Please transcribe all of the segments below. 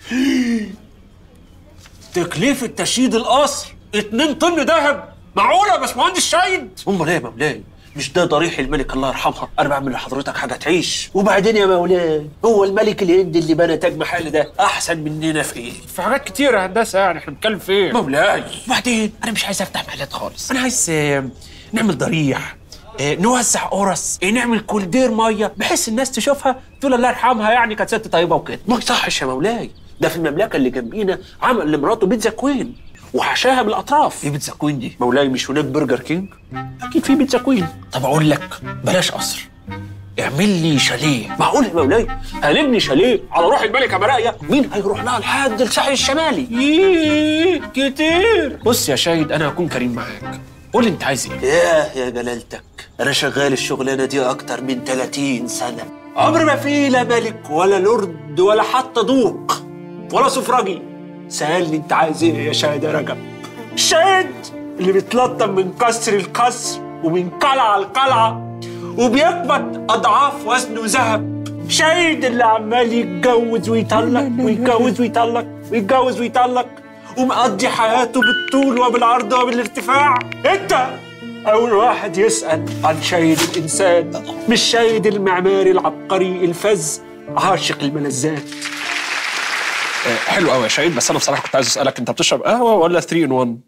تكلفة تشييد القصر 2 طن ذهب معقولة يا باشمهندس شاهد؟ امال ايه يا مولاي؟ مش ده ضريح الملك الله يرحمها انا بعمل لحضرتك حاجه تعيش وبعدين يا مولاي هو الملك الهندي اللي بنى تاج محل ده احسن مننا في ايه في حاجات كتير يا هندسه يعني احنا بنتكلم في ايه؟ مولاي وبعدين انا مش عايز افتح محلات خالص انا عايز آه، نعمل ضريح آه، نوزع قرص آه، نعمل كولدير ميه بحيث الناس تشوفها تقول الله يرحمها يعني كانت ست طيبه وكده ما يصحش يا مولاي ده في المملكه اللي جنبينا عمل لمراته بيتزا كوين وحشاها من الاطراف ايه بيتزا كوين دي مولاي مش هناك برجر كينج اكيد في بيتزا كوين طب اقول لك بلاش قصر اعمل لي شاليه معقول يا مولاي هنبني شاليه على روح الملكه مرايا مين هيروح لها لحد الساحل الشمالي ييه كتير بص يا شاهد انا هكون كريم معاك قول لي انت عايز ايه ياه يا جلالتك انا شغال الشغلانه دي اكتر من 30 سنه عمر ما في لا ملك ولا لورد ولا حتى دوق ولا سفرجي سألني انت عايز ايه يا شاهد يا رجب الشاهد اللي بيتلطم من كسر الكسر ومن قلعه لقلعه وبيقبض اضعاف وزنه ذهب شاهد اللي عمال يتجوز ويطلق ويتجوز ويطلق ويتجوز ويطلق ومقضي حياته بالطول وبالعرض وبالارتفاع انت اول واحد يسال عن شاهد الانسان مش شاهد المعماري العبقري الفذ عاشق الملذات حلو قوي يا شاهين بس انا بصراحه كنت عايز اسالك انت بتشرب قهوه ولا 3 ان 1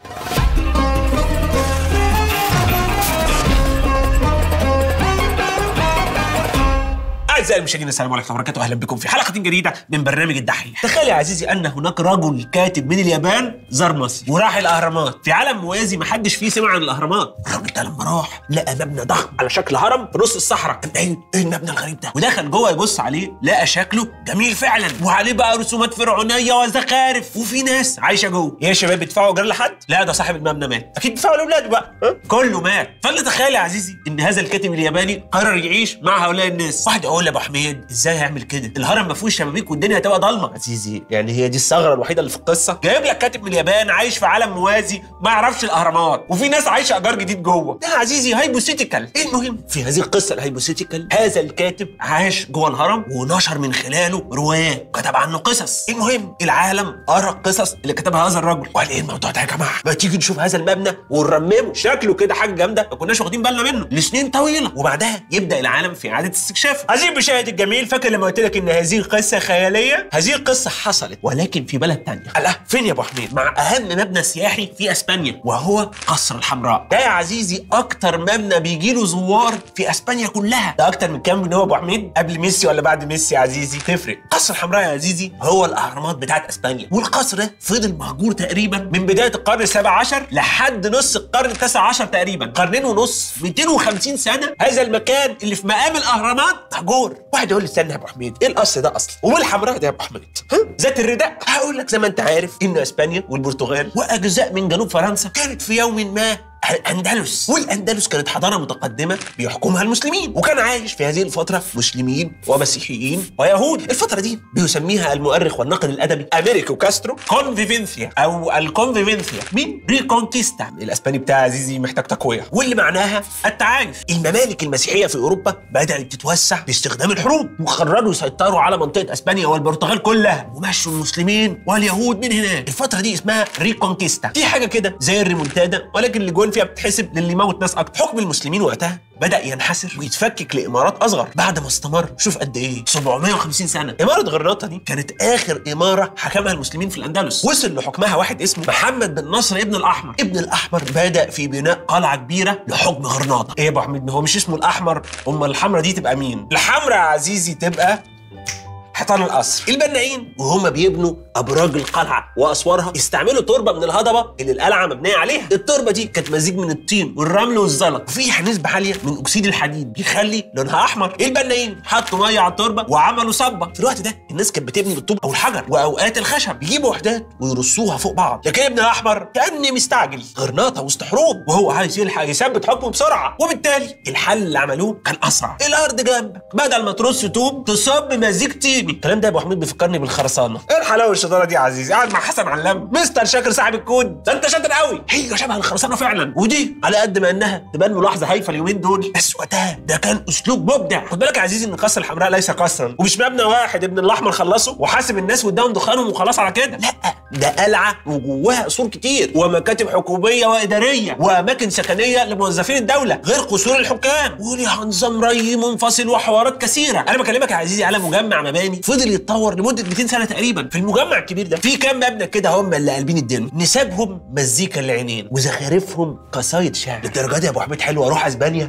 أعزائي المشاهدين السلام عليكم ورحمة الله وبركاته أهلا بكم في حلقة جديدة من برنامج الدحيح تخيل يا عزيزي أن هناك رجل كاتب من اليابان زار مصر وراح الأهرامات في عالم موازي ما حدش فيه سمع عن الأهرامات الراجل ده لما راح لقى مبنى ضخم على شكل هرم في نص الصحراء قام قايل إيه المبنى الغريب ده ودخل جوه يبص عليه لقى شكله جميل فعلا وعليه بقى رسومات فرعونية وزخارف وفي ناس عايشة جوه يا شباب بيدفعوا ايجار لحد لا ده صاحب المبنى مات أكيد بيدفعوا لأولاده بقى ها؟ كله مات فاللي تخيل يا عزيزي إن هذا الكاتب الياباني قرر يعيش مع هؤلاء الناس واحد يقول لابو حميد ازاي هيعمل كده الهرم ما فيهوش شبابيك والدنيا هتبقى ضلمه عزيزي يعني هي دي الثغره الوحيده اللي في القصه جايب لك كاتب من اليابان عايش في عالم موازي ما يعرفش الاهرامات وفي ناس عايشه ايجار جديد جوه ده يا عزيزي هايبوثيتيكال ايه المهم في هذه القصه الهايبوثيتيكال هذا الكاتب عاش جوه الهرم ونشر من خلاله روايات كتب عنه قصص المهم العالم قرا القصص اللي كتبها هذا الرجل وقال ايه الموضوع ده يا جماعه ما تيجي نشوف هذا المبنى ونرممه شكله كده حاجه جامده ما كناش واخدين بالنا منه لسنين طويله وبعدها يبدا العالم في اعاده استكشافه عزيزي المشاهد الجميل فاكر لما قلت لك ان هذه القصه خياليه هذه القصه حصلت ولكن في بلد تانية الله فين يا ابو حميد مع اهم مبنى سياحي في اسبانيا وهو قصر الحمراء ده يا عزيزي اكتر مبنى بيجي له زوار في اسبانيا كلها ده اكتر من كام من هو ابو حميد قبل ميسي ولا بعد ميسي يا عزيزي تفرق قصر الحمراء يا عزيزي هو الاهرامات بتاعت اسبانيا والقصر ده فضل مهجور تقريبا من بدايه القرن السابع عشر لحد نص القرن التاسع عشر تقريبا قرنين ونص 250 سنه هذا المكان اللي في مقام الاهرامات مهجور واحد يقول لي استنى يا ابو حميد ايه القصر ده اصلا والحمراء ده يا ابو حميد ها ذات الرداء هقول لك زي ما انت عارف ان اسبانيا والبرتغال واجزاء من جنوب فرنسا كانت في يوم ما الاندلس والاندلس كانت حضاره متقدمه بيحكمها المسلمين وكان عايش في هذه الفتره مسلمين ومسيحيين ويهود الفتره دي بيسميها المؤرخ والناقد الادبي امريكو كاسترو كونفيفينسيا او الكونفيفينسيا من ريكونكيستا الاسباني بتاع عزيزي محتاج تقويه واللي معناها التعايش الممالك المسيحيه في اوروبا بدات تتوسع باستخدام الحروب وقرروا يسيطروا على منطقه اسبانيا والبرتغال كلها ومشوا المسلمين واليهود من هناك الفتره دي اسمها ريكونكيستا دي حاجه كده زي الريمونتادا ولكن اللي جوان فيها بتحسب للي يموت ناس اكتر حكم المسلمين وقتها بدا ينحسر ويتفكك لامارات اصغر بعد ما استمر شوف قد ايه 750 سنه اماره غرناطه دي كانت اخر اماره حكمها المسلمين في الاندلس وصل لحكمها واحد اسمه محمد بن نصر ابن الاحمر ابن الاحمر بدا في بناء قلعه كبيره لحكم غرناطه ايه يا ابو حميد هو مش اسمه الاحمر امال الحمراء دي تبقى مين الحمراء يا عزيزي تبقى حيطان القصر البنائين وهم بيبنوا ابراج القلعه واسوارها استعملوا تربه من الهضبه اللي القلعه مبنيه عليها التربه دي كانت مزيج من الطين والرمل والزلط وفيها نسبه عاليه من اكسيد الحديد بيخلي لونها احمر البنائين حطوا ميه على التربه وعملوا صبه في الوقت ده الناس كانت بتبني بالطوب او الحجر واوقات الخشب يجيبوا وحدات ويرصوها فوق بعض لكن ابن الاحمر كان مستعجل غرناطه وسط حروب وهو عايز يلحق يثبت حكمه بسرعه وبالتالي الحل اللي عملوه كان اسرع الارض جنبك بدل ما ترص طوب تصب مزيج طيني الكلام ده يا ابو حميد بيفكرني بالخرسانه الحلاوه والشطاره دي يا عزيزي قاعد مع حسن علام مستر شاكر صاحب الكود ده انت شاطر قوي هي شبه الخرسانه فعلا ودي على قد ما انها تبان ملاحظه هايفه اليومين دول بس وقتها ده كان اسلوب مبدع خد بالك يا عزيزي ان القصر الحمراء ليس قصرا ومش مبنى واحد ابن الاحمر خلصه وحاسب الناس واداهم دخانهم وخلاص على كده لا ده قلعه وجواها قصور كتير ومكاتب حكوميه واداريه واماكن سكنيه لموظفين الدوله غير قصور الحكام وليها نظام ري منفصل وحوارات كثيره انا بكلمك يا عزيزي على مجمع مباني فضل يتطور لمده 200 سنه تقريبا في المجمع الكبير ده في كام مبنى كده هم اللي قلبين الدنيا نسابهم مزيكا العينين وزخارفهم قصايد شعر للدرجه دي يا ابو حميد حلو اروح اسبانيا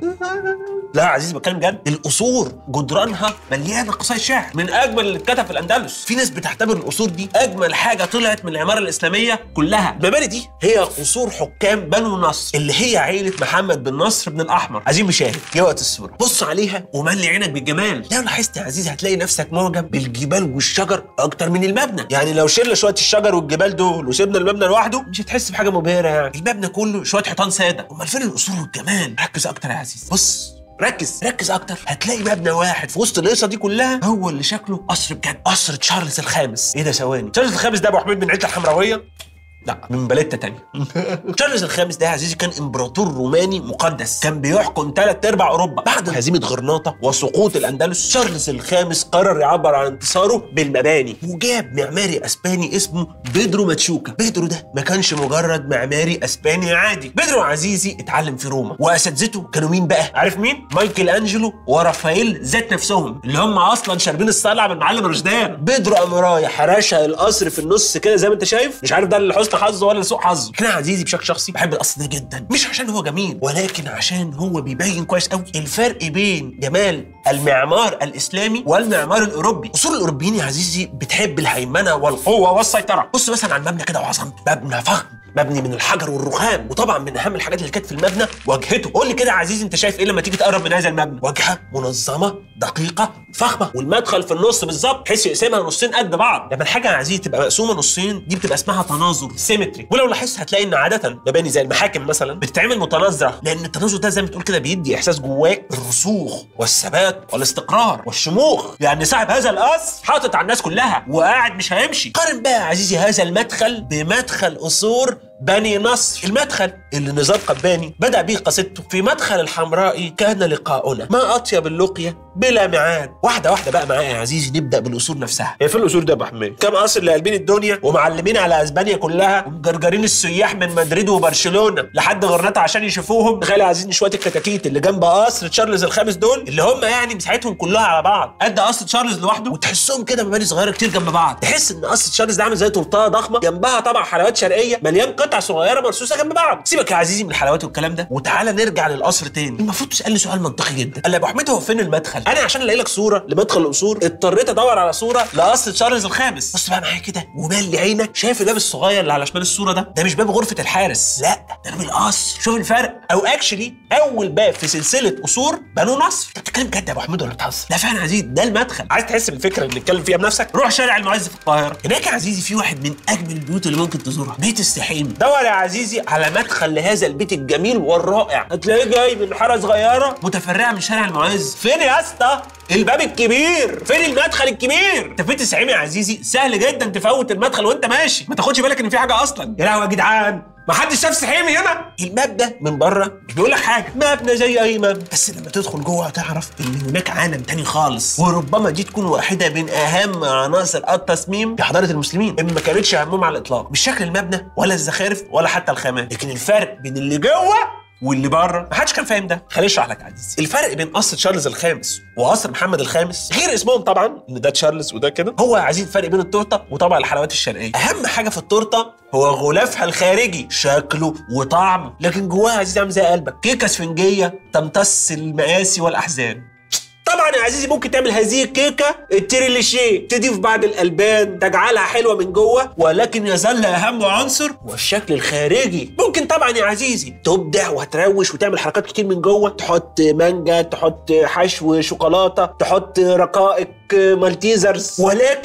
لا يا عزيزي بتكلم جد القصور جدرانها مليانه قصايد شعر من اجمل اللي اتكتب في الاندلس في ناس بتعتبر القصور دي اجمل حاجه طلعت من العماره الاسلاميه كلها المباني دي هي قصور حكام بنو نصر اللي هي عيله محمد بن نصر بن الاحمر عايزين مشاهد يا وقت الصوره بص عليها وملي عينك بالجمال لو لاحظت يا عزيزي هتلاقي نفسك معجب بالجبال والشجر اكتر من المبنى يعني لو شلنا شويه الشجر والجبال دول وسيبنا المبنى لوحده مش هتحس بحاجه مبهره يعني المبنى كله شويه حيطان ساده امال فين القصور والجمال ركز اكتر يا عزيزي بص ركز ركز اكتر هتلاقي مبنى واحد في وسط القصه دي كلها هو اللي شكله قصر بجد قصر تشارلز الخامس ايه ده ثواني تشارلز الخامس ده ابو حميد من عيله الحمراويه لا من بلدة تانية تشارلز الخامس ده يا عزيزي كان امبراطور روماني مقدس كان بيحكم ثلاث ارباع اوروبا بعد هزيمه غرناطه وسقوط الاندلس تشارلز الخامس قرر يعبر عن انتصاره بالمباني وجاب معماري اسباني اسمه بيدرو ماتشوكا بيدرو ده ما كانش مجرد معماري اسباني عادي بيدرو عزيزي اتعلم في روما واساتذته كانوا مين بقى عارف مين مايكل انجلو ورافائيل ذات نفسهم اللي هم اصلا شاربين الصلع من المعلم رشدان بيدرو قام رايح رشا القصر في النص كده زي ما انت شايف مش عارف ده اللي حسن حظ ولا سوء حظ انا عزيزي بشكل شخصي بحب القصر ده جدا مش عشان هو جميل ولكن عشان هو بيبين كويس قوي الفرق بين جمال المعمار الاسلامي والمعمار الاوروبي اصول الاوروبيين يا عزيزي بتحب الهيمنه والقوه والسيطره بص مثلا على المبنى كده وعظمته مبنى فخم مبني من الحجر والرخام وطبعا من اهم الحاجات اللي كانت في المبنى واجهته قول لي كده يا عزيزي انت شايف ايه لما تيجي تقرب من هذا المبنى واجهه منظمه دقيقه فخمه والمدخل في النص بالظبط بحيث يقسمها نصين قد بعض لما الحاجه يا عزيزي تبقى مقسومه نصين دي بتبقى اسمها تناظر سيمتري ولو لاحظت هتلاقي ان عاده مباني زي المحاكم مثلا بتتعمل متناظره لان التناظر ده زي ما تقول كده بيدي احساس جواك الرسوخ والثبات والاستقرار والشموخ يعني صاحب هذا القصر حاطط على الناس كلها وقاعد مش هيمشي قارن بقى يا عزيزي هذا المدخل بمدخل قصور بني نصر المدخل اللي نزار قباني بدأ به قصيدته في مدخل الحمراء كان لقاؤنا ما أطيب اللقية بلا ميعاد واحدة واحدة بقى معايا يا عزيزي نبدأ بالأصول نفسها هي فين الأصول ده يا أبو حميد كام قصر اللي قلبين الدنيا ومعلمين على أسبانيا كلها ومجرجرين السياح من مدريد وبرشلونة لحد غرناطة عشان يشوفوهم تخيل يا عزيزي شوية الكتاكيت اللي جنب قصر تشارلز الخامس دول اللي هم يعني مساحتهم كلها على بعض قد قصر تشارلز لوحده وتحسهم كده مباني صغيرة كتير جنب بعض تحس ان قصر تشارلز ده عامل زي تورتايه ضخمة جنبها طبعا حلويات شرقية مليان قطع صغيرة مرصوصة جنب بعض سيبك يا عزيزي من الحلويات والكلام ده وتعالى نرجع للقصر تاني المفروض تسالني سؤال منطقي جدا قال لي يا ابو حميد هو فين المدخل انا عشان الاقي لك صوره لمدخل القصور اضطريت ادور على صوره لقصر تشارلز الخامس بص بقى معايا كده ومال عينك شايف الباب الصغير اللي على شمال الصوره ده ده مش باب غرفه الحارس لا ده باب القصر شوف الفرق او اكشلي اول باب في سلسله قصور بنو نصر انت بتتكلم جد يا ابو حميد ولا بتهزر لا فعلا يا عزيزي ده المدخل عايز تحس بالفكره اللي بنتكلم فيها بنفسك روح شارع المعز في القاهره هناك يا عزيزي في واحد من اجمل البيوت اللي ممكن تزورها بيت السحيم دور يا عزيزي على مدخل لهذا البيت الجميل والرائع هتلاقيه جاي من حاره صغيره متفرعه من شارع المعز فين يا اسطى الباب الكبير فين المدخل الكبير انت في بيت السحيم يا عزيزي سهل جدا تفوت المدخل وانت ماشي ما تاخدش بالك ان في حاجه اصلا يا لهوي يا جدعان ما حدش شاف سحيمي هنا الباب ده من بره مش بيقول لك حاجه مبنى زي اي مبنى بس لما تدخل جوه هتعرف ان هناك عالم تاني خالص وربما دي تكون واحده من اهم عناصر التصميم في حضاره المسلمين ان ما كانتش اهمهم على الاطلاق مش شكل المبنى ولا الزخارف ولا حتى الخامات لكن الفرق بين اللي جوه واللي بره ما حدش كان فاهم ده خليني اشرح لك يا عزيزي الفرق بين قصر تشارلز الخامس وقصر محمد الخامس غير اسمهم طبعا ان ده تشارلز وده كده هو يا عزيزي الفرق بين التورته وطبعا الحلويات الشرقيه اهم حاجه في التورته هو غلافها الخارجي شكله وطعمه لكن جواها يا عزيزي عامل زي قلبك كيكه اسفنجيه تمتص المآسي والاحزان طبعا يا عزيزي ممكن تعمل هذه الكيكه التريليشيه تضيف بعض الالبان تجعلها حلوه من جوه ولكن يظل اهم عنصر هو الشكل الخارجي ممكن طبعا يا عزيزي تبدع وتروش وتعمل حركات كتير من جوه تحط مانجا تحط حشو شوكولاته تحط رقائق مالتيزرز ولكن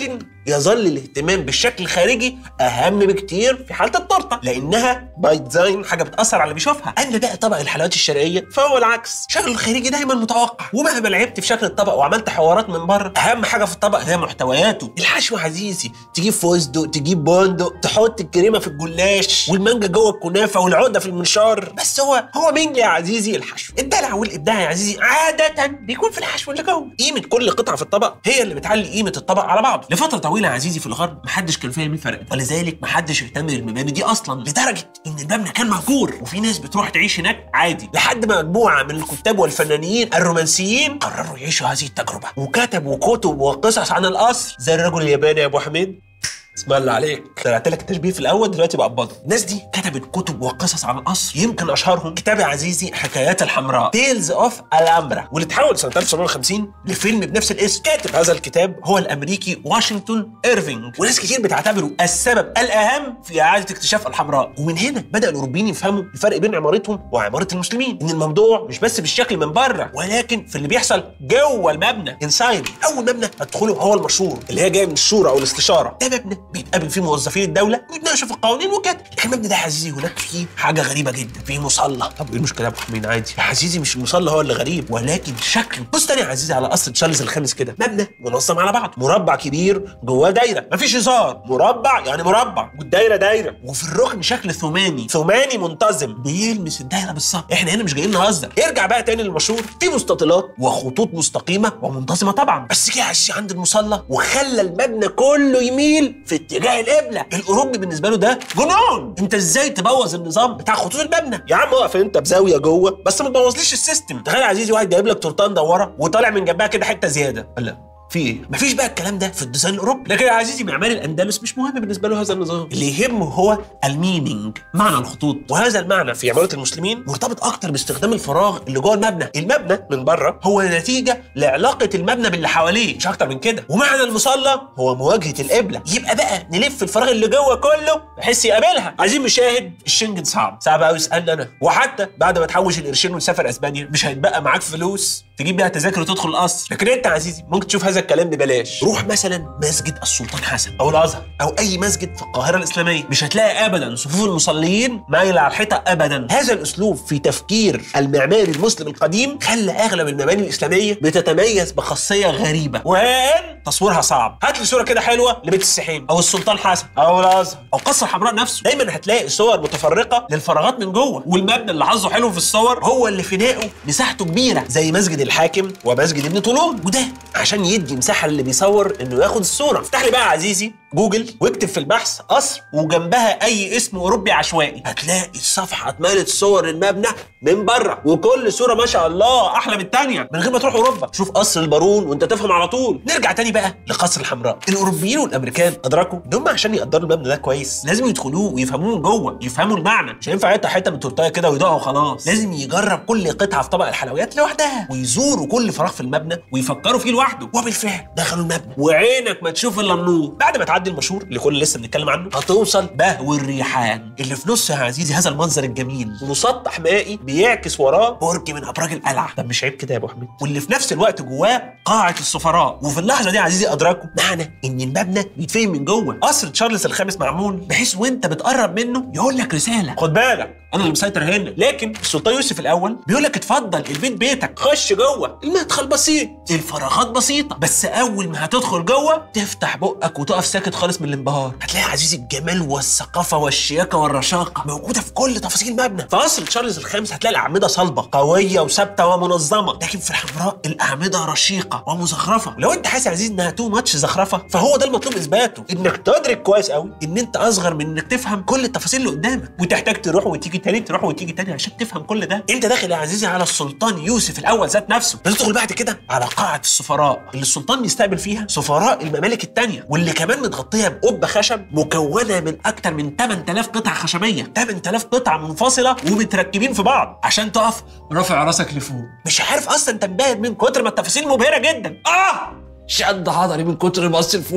يظل الاهتمام بالشكل الخارجي اهم بكتير في حاله التورته لانها باي ديزاين حاجه بتاثر على اللي بيشوفها اما بقى طبق الحلويات الشرقيه فهو العكس شكله الخارجي دايما متوقع ومهما لعبت في شكل الطبق وعملت حوارات من بره اهم حاجه في الطبق هي محتوياته الحشو عزيزي تجيب فستق تجيب بندق تحط الكريمه في الجلاش والمانجا جوه الكنافه والعقده في المنشار بس هو هو مين يا عزيزي الحشو الدلع والابداع يا عزيزي عاده بيكون في الحشو اللي جوه قيمه كل قطعه في الطبق هي اللي بتعلي قيمه الطبق على بعضه لفتره طويله يا عزيزي في الغرب محدش كان فاهم الفرق ده. ولذلك محدش اهتم بالمباني دي اصلا لدرجه ان المبنى كان مهجور وفي ناس بتروح تعيش هناك عادي لحد ما مجموعه من الكتاب والفنانين الرومانسيين قرروا يعيشوا هذه التجربه وكتبوا كتب وقصص عن القصر زي الرجل الياباني يا ابو حميد اسم الله عليك طلعت لك التشبيه في الاول دلوقتي بقبضه الناس دي كتبت كتب وقصص عن القصر يمكن اشهرهم كتاب يا عزيزي حكايات الحمراء تيلز اوف الامبرا واللي اتحول سنه 1950 لفيلم بنفس الاسم كاتب هذا الكتاب هو الامريكي واشنطن ايرفينج وناس كتير بتعتبره السبب الاهم في اعاده اكتشاف الحمراء ومن هنا بدا الاوروبيين يفهموا الفرق بين عمارتهم وعماره المسلمين ان الموضوع مش بس بالشكل من بره ولكن في اللي بيحصل جوه المبنى انسايد اول مبنى هتدخله هو المشهور اللي هي جايه من الشورى او الاستشاره ده مبنى بيتقابل فيه موظفين الدوله ويتناقشوا في القوانين وكده المبنى ده يا عزيزي هناك فيه حاجه غريبه جدا فيه مصلى طب ايه المشكله يا ابو حميد عادي يا عزيزي مش المصلى هو اللي غريب ولكن شكله بص تاني يا عزيزي على قصر تشارلز الخامس كده مبنى منظم على بعض مربع كبير جواه دايره مفيش هزار مربع يعني مربع والدايره دايره وفي الركن شكل ثماني ثماني منتظم بيلمس الدايره بالظبط احنا هنا مش جايين نهزر ارجع بقى تاني للمشهور في مستطيلات وخطوط مستقيمه ومنتظمه طبعا بس جه يا عزيزي عند المصلى وخلى المبنى كله يميل في اتجاه القبله الاوروبي بالنسبه له ده جنون انت ازاي تبوظ النظام بتاع خطوط المبنى يا عم اقف انت بزاويه جوه بس ما تبوظليش السيستم تخيل يا عزيزي واحد جايب لك تورته مدوره وطالع من جنبها كده حته زياده لا في ايه؟ مفيش بقى الكلام ده في الديزاين الاوروبي، لكن يا عزيزي معماري الاندلس مش مهم بالنسبه له هذا النظام، اللي يهمه هو المينينج، معنى الخطوط، وهذا المعنى في عماره المسلمين مرتبط اكتر باستخدام الفراغ اللي جوه المبنى، المبنى من بره هو نتيجه لعلاقه المبنى باللي حواليه، مش اكتر من كده، ومعنى المصلى هو مواجهه القبله، يبقى بقى نلف الفراغ اللي جوه كله بحيث يقابلها، عايزين مشاهد الشنجن صعب، صعب قوي اسالني انا، وحتى بعد ما تحوش القرشين وتسافر اسبانيا مش هيتبقى معاك فلوس تجيب بيها تذاكر وتدخل القصر، لكن انت يا عزيزي ممكن تشوف هذا الكلام ببلاش روح مثلا مسجد السلطان حسن او الازهر او اي مسجد في القاهره الاسلاميه مش هتلاقي ابدا صفوف المصلين مايله على الحيطه ابدا هذا الاسلوب في تفكير المعماري المسلم القديم خلى اغلب المباني الاسلاميه بتتميز بخاصيه غريبه وان تصويرها صعب هات لي صوره كده حلوه لبيت السحيم او السلطان حسن او الازهر او قصر حمراء نفسه دايما هتلاقي صور متفرقه للفراغات من جوه والمبنى اللي حظه حلو في الصور هو اللي فنائه مساحته كبيره زي مسجد الحاكم ومسجد ابن طولون وده عشان يدي مساحه للي بيصور انه ياخد الصوره افتح لي بقى يا عزيزي جوجل واكتب في البحث قصر وجنبها اي اسم اوروبي عشوائي هتلاقي الصفحه اتملت صور المبنى من بره وكل صوره ما شاء الله احلى من الثانيه من غير ما تروح اوروبا شوف قصر البارون وانت تفهم على طول نرجع تاني بقى لقصر الحمراء الاوروبيين والامريكان ادركوا ان هم عشان يقدروا المبنى ده كويس لازم يدخلوه ويفهموه من جوه يفهموا المعنى مش هينفع يقطع حته من تورتايه كده ويدوقها وخلاص لازم يجرب كل قطعه في طبق الحلويات لوحدها ويزوروا كل فراغ في المبنى ويفكروا فيه لوحده وبالفعل دخلوا المبنى وعينك ما تشوف الا النور بعد ما تعدي المشهور اللي كل لسه بنتكلم عنه هتوصل بهو الريحان اللي في نص يا عزيزي هذا المنظر الجميل مسطح مائي بيعكس وراه برج من ابراج القلعه طب مش عيب كده يا ابو حميد واللي في نفس الوقت جواه قاعه السفراء وفي اللحظه دي يا عزيزي ادركوا معنى ان المبنى بيتفهم من جوه قصر تشارلز الخامس معمول بحيث وانت بتقرب منه يقول لك رساله خد بالك انا اللي مسيطر هنا لكن السلطان يوسف الاول بيقول لك اتفضل البيت بيتك خش جوه المدخل بسيط الفراغات بسيطه بس اول ما هتدخل جوه تفتح بقك وتقف ساكت خالص من الانبهار هتلاقي يا عزيزي الجمال والثقافه والشياكه والرشاقه موجوده في كل تفاصيل المبنى في قصر تشارلز الخامس هتلاقي الاعمده صلبه قويه وثابته ومنظمه لكن في الحمراء الاعمده رشيقه ومزخرفه لو انت حاسس يا عزيزي انها تو ماتش زخرفه فهو ده المطلوب اثباته انك تدرك كويس قوي ان انت اصغر من انك تفهم كل التفاصيل اللي قدامك وتحتاج تروح وتيجي تاني تروح وتيجي تاني عشان تفهم كل ده انت داخل يا عزيزي على السلطان يوسف الاول ذات نفسه تدخل بعد كده على قاعه السفراء اللي السلطان بيستقبل فيها سفراء الممالك التانية واللي كمان متغطيه بقبه خشب مكونه من اكتر من 8000 قطعه خشبيه 8000 قطعه منفصله ومتركبين في بعض عشان تقف رافع راسك لفوق مش عارف اصلا تنبهر من كتر ما التفاصيل مبهره جدا اه شد عضلي من كتر بص لفوق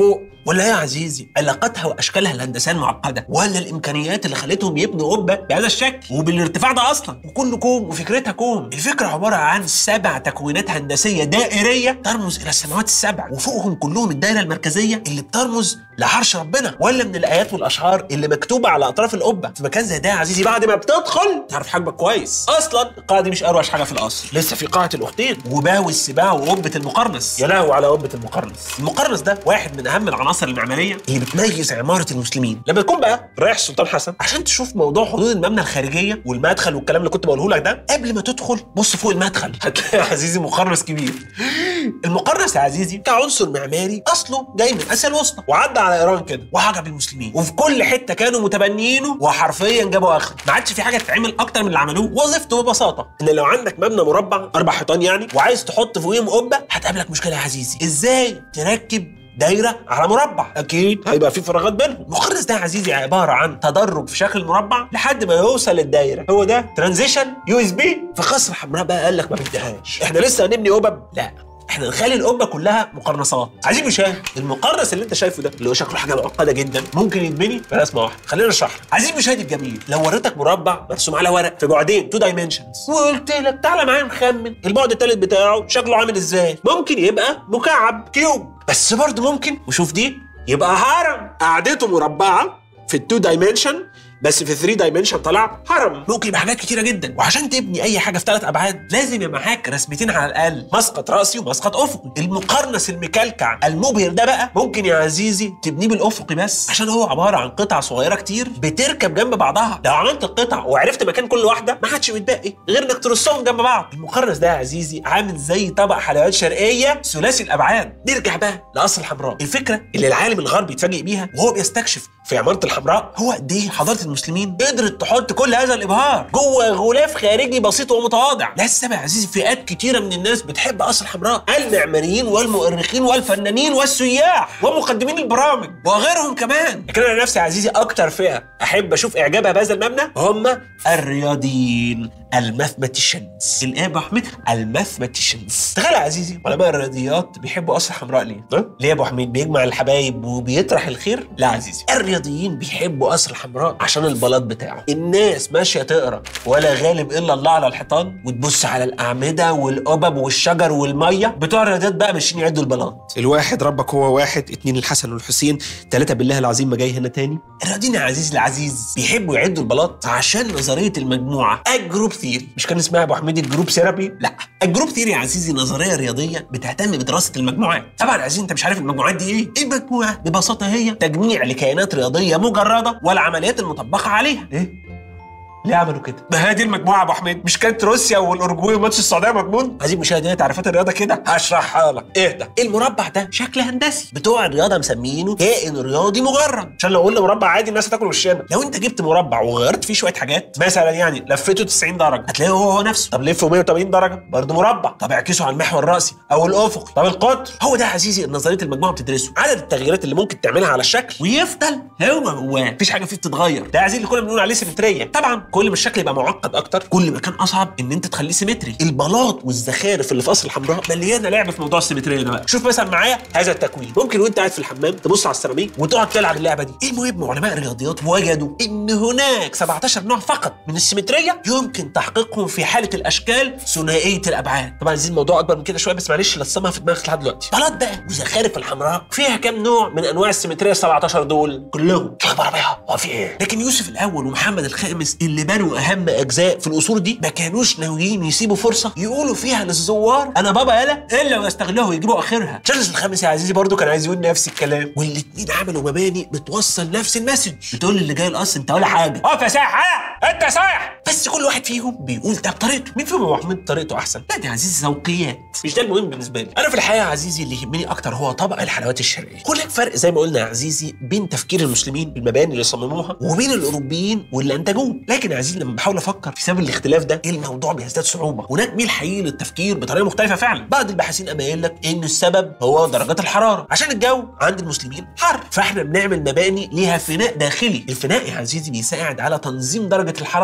ولا ايه يا عزيزي علاقاتها واشكالها الهندسيه المعقده ولا الامكانيات اللي خلتهم يبنوا قبه بهذا الشكل وبالارتفاع ده اصلا وكل كوم وفكرتها كوم الفكره عباره عن سبع تكوينات هندسيه دائريه ترمز الى السماوات السبع وفوقهم كلهم الدائره المركزيه اللي بترمز لعرش ربنا ولا من الايات والاشعار اللي مكتوبه على اطراف القبه في مكان زي ده يا عزيزي بعد ما بتدخل تعرف حجمك كويس اصلا القاعه دي مش اروش حاجه في القصر لسه في قاعه الاختين وباوي السباع وقبه المقرنس يا لهو على قبه المقرنس المقرنس ده واحد من اهم العناصر المعماريه اللي بتميز عماره المسلمين لما تكون بقى رايح السلطان حسن عشان تشوف موضوع حدود المبنى الخارجيه والمدخل والكلام اللي كنت بقوله لك ده قبل ما تدخل بص فوق المدخل هتلاقي يا عزيزي مقرنس كبير المقرنس يا عزيزي كعنصر معماري اصله جاي من اسيا الوسطى وعدى على ايران كده وعجب المسلمين وفي كل حته كانوا متبنيينه وحرفيا جابوا اخره ما عادش في حاجه تتعمل اكتر من اللي عملوه وظيفته ببساطه ان لو عندك مبنى مربع اربع حيطان يعني وعايز تحط فوقيهم قبه هتقابلك مشكله يا عزيزي ازاي تركب دايره على مربع اكيد هيبقى في فراغات بينهم المقرص ده يا عزيزي عباره عن تدرج في شكل المربع لحد ما يوصل للدايره هو ده ترانزيشن يو اس بي في قصر حمراء بقى قال لك ما بديهاش احنا لسه هنبني قبب لا احنا نخلي القبه كلها مقرنصات عايزين مشاهد المقرص اللي انت شايفه ده اللي هو شكله حاجه معقده جدا ممكن يتبني في رسمه واحده خلينا نشرح عايزين مشاهد الجميل لو وريتك مربع مرسوم على ورق في بعدين تو دايمنشنز وقلت لك تعالى معايا نخمن البعد الثالث بتاعه شكله عامل ازاي ممكن يبقى مكعب كيوب بس برضه ممكن وشوف دي يبقى هرم قعدته مربعه في التو دايمنشن بس في 3 دايمنشن طلع هرم ممكن يبقى حاجات كتيره جدا وعشان تبني اي حاجه في ثلاث ابعاد لازم يبقى معاك رسمتين على الاقل مسقط راسي ومسقط افقي المقرنس المكلكع المبهر ده بقى ممكن يا عزيزي تبنيه بالافقي بس عشان هو عباره عن قطع صغيره كتير بتركب جنب بعضها لو عملت القطع وعرفت مكان كل واحده ما عادش متبقي غير انك ترصهم جنب بعض المقرنس ده يا عزيزي عامل زي طبق حلويات شرقيه ثلاثي الابعاد نرجع بقى لقصر الحمراء الفكره اللي العالم الغربي اتفاجئ بيها وهو بيستكشف في عماره الحمراء هو قد ايه حضاره المسلمين قدرت تحط كل هذا الابهار جوه غلاف خارجي بسيط ومتواضع لسه يا عزيزي فئات كتيره من الناس بتحب قصر الحمراء المعماريين والمؤرخين والفنانين والسياح ومقدمين البرامج وغيرهم كمان لكن انا نفسي يا عزيزي اكتر فئه احب اشوف اعجابها بهذا المبنى هم الرياضيين الماثماتيشنز الايه يا ابو حميد الماثماتيشنز تخيل يا عزيزي علماء الرياضيات بيحبوا قصر الحمراء ليه؟ ها؟ ليه يا ابو حميد بيجمع الحبايب وبيطرح الخير؟ لا يا عزيزي الرياضيين بيحبوا قصر الحمراء عشان البلاط بتاعه الناس ماشيه تقرا ولا غالب الا الله على الحيطان وتبص على الاعمده والقبب والشجر والميه بتوع الرياضيات بقى ماشيين يعدوا البلاط الواحد ربك هو واحد اتنين الحسن والحسين ثلاثه بالله العظيم ما جاي هنا تاني الرياضيين يا عزيزي العزيز بيحبوا يعدوا البلاط عشان نظريه المجموعه الجروب ثيري مش كان اسمها يا ابو حميد الجروب ثيرابي لا الجروب ثيري يا عزيزي نظريه رياضيه بتهتم بدراسه المجموعات طبعا يا عزيزي انت مش عارف المجموعات دي ايه المجموعه ببساطه هي تجميع لكيانات رياضيه مجرده والعمليات المطبقه عليها ايه ليه عملوا كده؟ ما هي دي المجموعه يا ابو حميد مش كانت روسيا والاورجواي وماتش السعوديه مضمون؟ عايزين مشاهدين تعريفات الرياضه كده هشرحها لك اهدى المربع ده شكل هندسي بتوع الرياضه مسمينه كائن رياضي مجرد عشان لو قلنا مربع عادي الناس هتاكل وشنا لو انت جبت مربع وغيرت فيه شويه حاجات مثلا يعني لفيته 90 درجه هتلاقيه هو هو نفسه طب لفه 180 درجه برضه مربع طب اعكسه على المحور الراسي او الافقي طب القطر هو ده يا عزيزي نظريه المجموعه بتدرسه عدد التغييرات اللي ممكن تعملها على الشكل ويفضل هو هو مفيش حاجه فيه بتتغير ده يا عزيزي اللي كنا بنقول عليه سيمتريه طبعا كل ما الشكل يبقى معقد اكتر كل ما كان اصعب ان انت تخليه سيمتري البلاط والزخارف اللي في قصر الحمراء مليانه لعب في موضوع السيمتريه ده بقى شوف مثلا معايا هذا التكوين ممكن وانت قاعد في الحمام تبص على السيراميك وتقعد تلعب اللعبه دي المهم علماء الرياضيات وجدوا ان هناك 17 نوع فقط من السيمتريه يمكن تحقيقهم في حاله الاشكال ثنائيه الابعاد طبعا عايزين الموضوع اكبر من كده شويه بس معلش لصمها في دماغك لحد دلوقتي بلاط بقى وزخارف الحمراء فيها كام نوع من انواع السيمتريه ال 17 دول كلهم خبر بيها هو في ايه لكن يوسف الاول ومحمد الخامس اللي بنوا اهم اجزاء في القصور دي ما كانوش ناويين يسيبوا فرصه يقولوا فيها للزوار انا بابا يالا الا ويستغلوها ويجيبوا اخرها تشارلز الخامس يا عزيزي برضو كان عايز يقول نفس الكلام والاثنين عملوا مباني بتوصل نفس المسج بتقول للي جاي القصر انت ولا حاجه اقف يا سايح انت سايح بس كل واحد فيهم بيقول ده بطريقته مين فيهم يا ابو حميد طريقته احسن لا دي يا عزيزي ذوقيات مش ده المهم بالنسبه لي انا في الحقيقه يا عزيزي اللي يهمني اكتر هو طبق الحلويات الشرقيه هناك فرق زي ما قلنا يا عزيزي بين تفكير المسلمين بالمباني اللي صمموها وبين الاوروبيين واللي انتجوه لكن يا عزيزي لما بحاول افكر في سبب الاختلاف ده الموضوع بيزداد صعوبه هناك ميل حقيقي للتفكير بطريقه مختلفه فعلا بعض الباحثين اما قايل لك ان السبب هو درجات الحراره عشان الجو عند المسلمين حر فاحنا بنعمل مباني ليها فناء داخلي الفناء يا عزيزي بيساعد على تنظيم درجه الحراره بكفاءه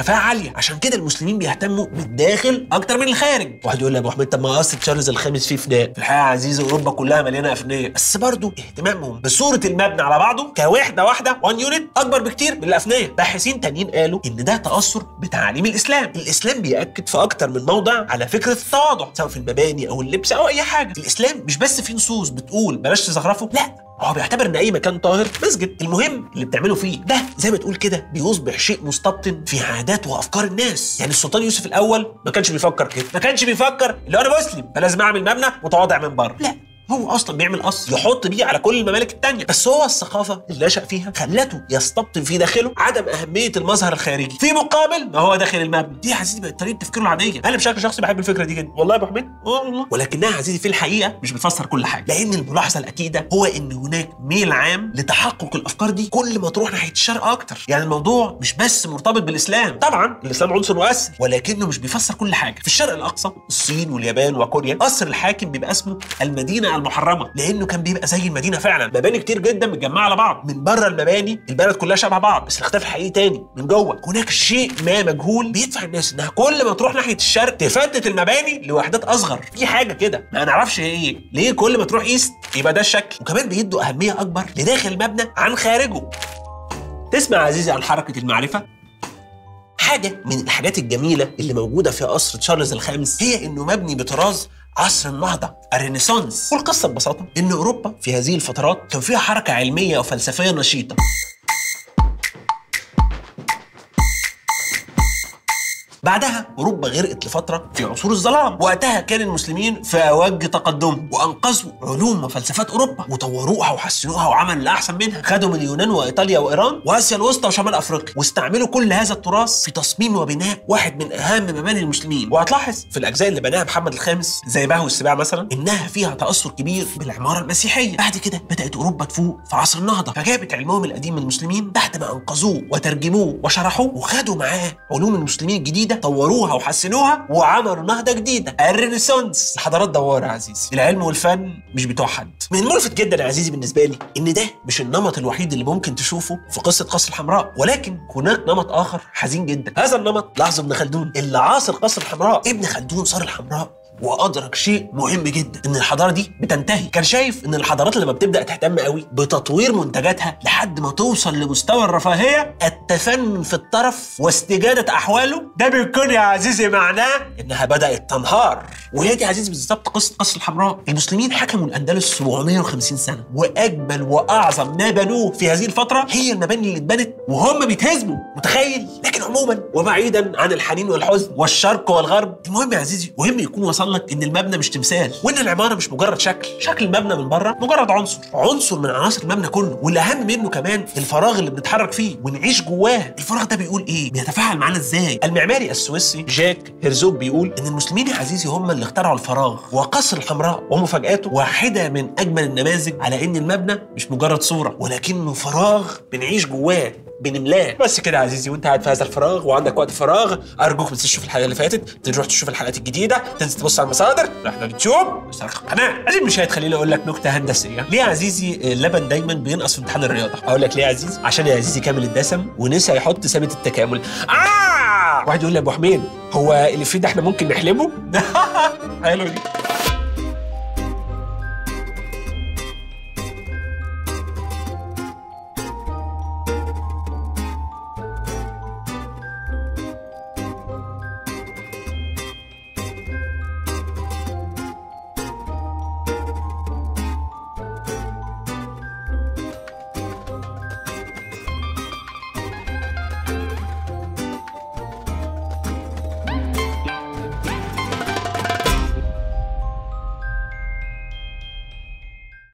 كفاءه عاليه عشان كده المسلمين بيهتموا بالداخل اكتر من الخارج واحد يقول لي يا ابو حميد طب ما قصر تشارلز الخامس فيه فداء في الحقيقه يا عزيزي اوروبا كلها مليانه افنيه بس برضه اهتمامهم بصوره المبنى على بعضه كوحده واحده وان يونت اكبر بكتير من الافنيه باحثين تانيين قالوا ان ده تاثر بتعاليم الاسلام الاسلام بياكد في اكتر من موضع على فكره التواضع سواء في المباني او اللبس او اي حاجه الاسلام مش بس فيه نصوص بتقول بلاش تزخرفه لا هو بيعتبر ان اي مكان طاهر مسجد المهم اللي بتعمله فيه ده زي ما تقول كده بيصبح شيء مستبطن في عادات وافكار الناس يعني السلطان يوسف الاول ما كانش بيفكر كده ما كانش بيفكر اللي هو انا مسلم فلازم اعمل مبنى متواضع من بره لا هو اصلا بيعمل قصر يحط بيه على كل الممالك التانية بس هو الثقافه اللي نشا فيها خلته يستبطن في داخله عدم اهميه المظهر الخارجي في مقابل ما هو داخل المبنى دي يا عزيزي بقت طريقه تفكيره العاديه انا بشكل شخصي بحب الفكره دي جدا والله يا ابو حميد اه والله ولكنها يا عزيزي في الحقيقه مش بتفسر كل حاجه لان الملاحظه الاكيده هو ان هناك ميل عام لتحقق الافكار دي كل ما تروح ناحيه الشرق اكتر يعني الموضوع مش بس مرتبط بالاسلام طبعا الاسلام عنصر مؤثر ولكنه مش بيفسر كل حاجه في الشرق الاقصى الصين واليابان وكوريا قصر الحاكم بيبقى اسمه المدينه المحرمه لانه كان بيبقى زي المدينه فعلا مباني كتير جدا متجمعه على بعض من بره المباني البلد كلها شبه بعض بس الاختلاف الحقيقي تاني من جوه هناك شيء ما مجهول بيدفع الناس انها كل ما تروح ناحيه الشرق تفتت المباني لوحدات اصغر في حاجه كده ما نعرفش هي ايه ليه كل ما تروح ايست يبقى ده الشكل وكمان بيدوا اهميه اكبر لداخل المبنى عن خارجه تسمع يا عزيزي عن حركه المعرفه حاجه من الحاجات الجميله اللي موجوده في قصر تشارلز الخامس هي انه مبني بطراز عصر النهضة الرينيسانس والقصة ببساطة إن أوروبا في هذه الفترات كان فيها حركة علمية وفلسفية نشيطة بعدها اوروبا غرقت لفتره في عصور الظلام وقتها كان المسلمين في اوج تقدمهم وانقذوا علوم وفلسفات اوروبا وطوروها وحسنوها وعملوا الاحسن منها خدوا من اليونان وايطاليا وايران واسيا الوسطى وشمال افريقيا واستعملوا كل هذا التراث في تصميم وبناء واحد من اهم مباني المسلمين وهتلاحظ في الاجزاء اللي بناها محمد الخامس زي بهو السباع مثلا انها فيها تاثر كبير بالعماره المسيحيه بعد كده بدات اوروبا تفوق في عصر النهضه فجابت علمهم القديم من المسلمين بعد ما انقذوه وترجموه وشرحوه وخدوا معاه علوم المسلمين الجديده طوروها وحسنوها وعملوا نهضه جديده الرينيسانس الحضارات دواره يا عزيزي العلم والفن مش بتوع حد من الملفت جدا يا عزيزي بالنسبه لي ان ده مش النمط الوحيد اللي ممكن تشوفه في قصه قصر الحمراء ولكن هناك نمط اخر حزين جدا هذا النمط لاحظ ابن خلدون اللي عاصر قصر الحمراء ابن خلدون صار الحمراء وادرك شيء مهم جدا ان الحضاره دي بتنتهي كان شايف ان الحضارات لما بتبدا تهتم قوي بتطوير منتجاتها لحد ما توصل لمستوى الرفاهيه التفنن في الطرف واستجاده احواله ده بيكون يا عزيزي معناه انها بدات تنهار وهي دي يا عزيزي بالظبط قصه قصر الحمراء المسلمين حكموا الاندلس 750 سنه واجمل واعظم ما بنوه في هذه الفتره هي المباني اللي اتبنت وهم بيتهزموا متخيل لكن عموما وبعيدا عن الحنين والحزن والشرق والغرب المهم يا عزيزي مهم يكون وصل لك ان المبنى مش تمثال وان العماره مش مجرد شكل شكل المبنى من بره مجرد عنصر عنصر من عناصر المبنى كله والاهم منه كمان الفراغ اللي بنتحرك فيه ونعيش جواه الفراغ ده بيقول ايه بيتفاعل معانا ازاي المعماري السويسري جاك هيرزوج بيقول ان المسلمين يا عزيزي هم اللي اخترعوا الفراغ وقصر الحمراء ومفاجاته واحده من اجمل النماذج على ان المبنى مش مجرد صوره ولكنه فراغ بنعيش جواه بنملاه بس كده يا عزيزي وانت قاعد في هذا الفراغ وعندك وقت فراغ ارجوك ما تنساش تشوف الحلقه اللي فاتت تروح تشوف الحلقات الجديده تنزل تبص على المصادر تروح على اليوتيوب واشترك في القناه عزيزي مش هتخليني اقول لك نكته هندسيه ليه يا عزيزي اللبن دايما بينقص في امتحان الرياضه اقول لك ليه يا عزيزي عشان يا عزيزي كامل الدسم ونسى يحط ثابت التكامل اه واحد يقول لي يا ابو حميد هو اللي فيه ده احنا ممكن نحلبه حلو دي